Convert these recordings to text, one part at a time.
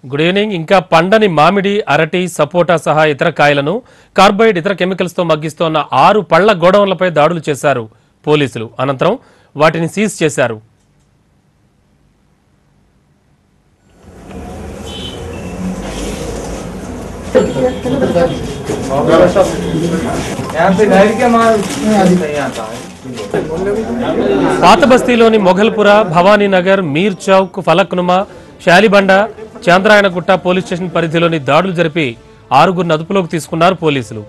good evening ఇంకా పండని మామిడి అరటి సపోటా సహా ఇతర కాయలను కార్బైడ్ ఇతర కెమికల్స్ తో మగ్గిస్తోన్న ఆరు పళ్ల గోడౌన్లపై దాడులు చేశారు పోలీసులు అనంతరం వాటిని సీజ్ చేశారు यहाँ से घर के माल यहाँ था పాత బస్తీలోని మొఘల్పుర భవానీనగర్ మీర్ చౌక్ ఫలక్నుమా శాలిబండ చాంద్రాయణగుట్ట పోలీస్ స్టేషన్ పరిధిలోని దాడులు జరిపి ఆరుగురిని అదుపులోకి తీసుకున్నారు పోలీసులు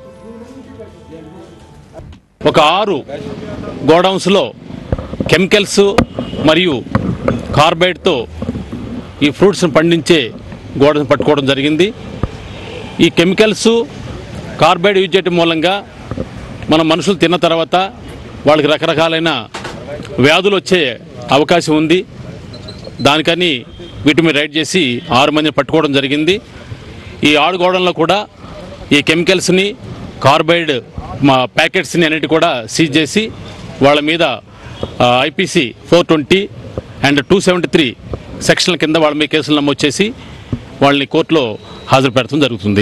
ఒక ఆరు గోడౌన్స్లో కెమికల్స్ మరియు కార్బైడ్తో ఈ ఫ్రూట్స్ని పండించే గోడౌన్స్ పట్టుకోవడం జరిగింది ఈ కెమికల్స్ కార్బైడ్ యూజ్ చేయడం మూలంగా మన మనుషులు తిన్న తర్వాత వాళ్ళకి రకరకాలైన వ్యాధులు వచ్చే అవకాశం ఉంది దానికని వీటి మీద రైడ్ చేసి ఆరు మందిని పట్టుకోవడం జరిగింది ఈ ఆరు గోడౌన్లో కూడా ఈ కెమికల్స్ని కార్బైడ్ మా ప్యాకెట్స్ని అన్నిటి కూడా సీజ్ చేసి వాళ్ళ మీద IPC four twenty and two seventy three సెక్షన్ల కింద వాళ్ళ మీద కేసులు నమోదు చేసి వాళ్ళని కోర్టులో హాజరు పెడతాం జరుగుతుంది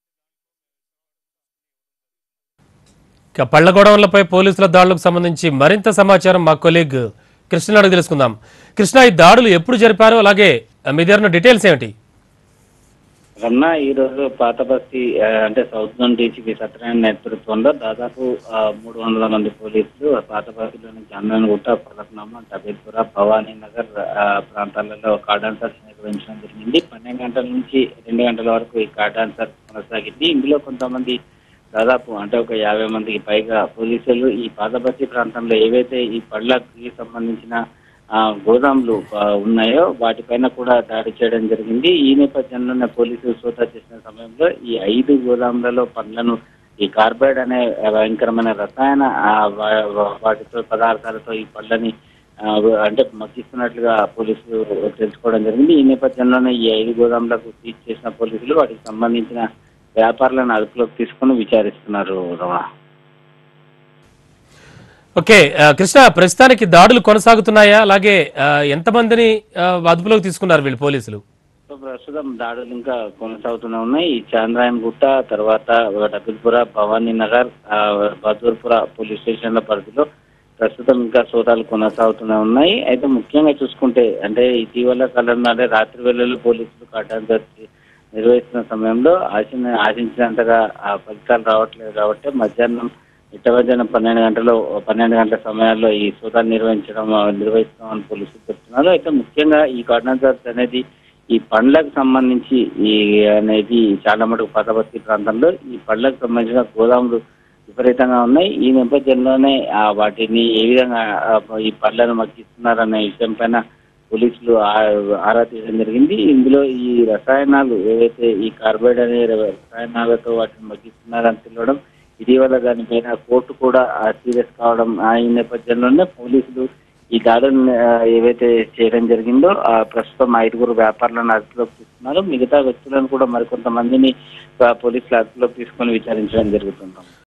ఇక పళ్ల గోడౌన్లపై పోలీసుల దాడులకు సంబంధించి మరింత సమాచారం మా కొలీగ్ కృష్ణ అడిగి తెలుసుకుందాం కృష్ణ ఈ దాడులు ఎప్పుడు జరిపారు అలాగే మీ దగ్గర ఉన్న డీటెయిల్స్ ఏమిటి రమణ ఈ రోజు పాత బస్తీ ఆ, అంటే సౌత్ జోన్ డీసీపీ సత్యనారాయణ నేతృత్వంలో దాదాపు ఆ, మూడు వందల మంది పోలీసులు ఆ పాత బస్తీలోని చందనగుట్ట పలక్నామా టబీర్పుర భవానీ నగర్ ఆ, ప్రాంతాలలో కార్డాన్ సర్చ్ నిర్వహించడం జరిగింది పన్నెండు గంటల నుంచి రెండు గంటల వరకు ఈ కార్డాన్ సర్చ్ కొనసాగింది ఇందులో కొంతమంది దాదాపు అంటే ఒక యాభై మందికి పైగా పోలీసులు ఈ పాత బస్తీ ప్రాంతంలో ఏవైతే ఈ పళ్ళకి సంబంధించిన ఆ, గోదాములు ఆ, ఉన్నాయో వాటిపైన కూడా దాడి చేయడం జరిగింది ఈ నేపథ్యంలోనే పోలీసులు సోదా చేసిన సమయంలో ఈ ఐదు గోదాములలో పండ్లను ఈ కార్బైడ్ అనే భయంకరమైన రసాయన ఆ, వా- వా- వాటితో పదార్థాలతో ఈ పళ్ళని ఆ, అంటే మగ్గిస్తున్నట్లుగా పోలీసులు తెలుసుకోవడం జరిగింది ఈ నేపథ్యంలోనే ఈ ఐదు గోదాములకు సీజ్ చేసిన పోలీసులు వాటికి సంబంధించిన వ్యాపారులను అదుపులోకి తీసుకుని విచారిస్తున్నారు రమణ ఓకే ఆ, కృష్ణ ప్రస్తుతానికి దాడులు కొనసాగుతున్నాయా అలాగే ఆ, ఎంతమందిని ఆ, అదుపులోకి తీసుకున్నారు వీళ్ళు పోలీసులు సో ప్రస్తుతం దాడులు ఇంకా కొనసాగుతూనే ఉన్నాయి ఈ చాంద్రాయన్ గుట్ట తర్వాత డబిల్పుర భవానీ నగర్ ఆ, బహదూర్పుర పోలీస్ స్టేషన్ల పరిధిలో ప్రస్తుతం ఇంకా సోదాలు కొనసాగుతూనే ఉన్నాయి అయితే ముఖ్యంగా చూసుకుంటే అంటే ఇటీవల కాలంలో అంటే రాత్రి వేళల్లో పోలీసులు కట్టడం జరిగి నిర్వహిస్తున్న సమయంలో ఆశించిన ఆశించినంతగా ఆ ఫలితాలు రావట్లేదు కాబట్టి మధ్యాహ్నం ఇట్ట మధ్యాహ్నం పన్నెండు గంటలు పన్నెండు గంటల సమయాల్లో ఈ సోదాలు నిర్వహించడం ఆ, నిర్వహిస్తామని పోలీసులు చెప్తున్నారు అయితే ముఖ్యంగా ఈ కార్డినర్స్ అనేది ఈ పండ్లకు సంబంధించి ఈ అనేది చాలా మటుకు పాతబస్తీ ప్రాంతంలో ఈ పండ్లకు సంబంధించిన గోదాములు విపరీతంగా ఉన్నాయి ఈ నేపథ్యంలోనే ఆ, వాటిని ఏ విధంగా ఆ, ఈ పళ్ళను మగ్గిస్తున్నారనే విషయం పైన పోలీసులు ఆ- ఆరా తీయడం జరిగింది ఇందులో ఈ రసాయనాలు ఏవైతే ఈ కార్బైడ్ అనే రసాయనాలతో వాటిని మగ్గిస్తున్నారని తెలియడం ఇటీవల దానిపైన కోర్టు కూడా సీరియస్ కావడం ఆ ఈ నేపథ్యంలోనే పోలీసులు ఈ దాడులను ఆ, ఏవైతే చేయడం జరిగిందో ఆ ప్రస్తుతం ఐదుగురు వ్యాపారులను అదుపులోకి తీసుకున్నారు మిగతా వ్యక్తులను కూడా మరికొంతమందిని ఆ, పోలీసులు అదుపులోకి తీసుకొని విచారించడం జరుగుతుంది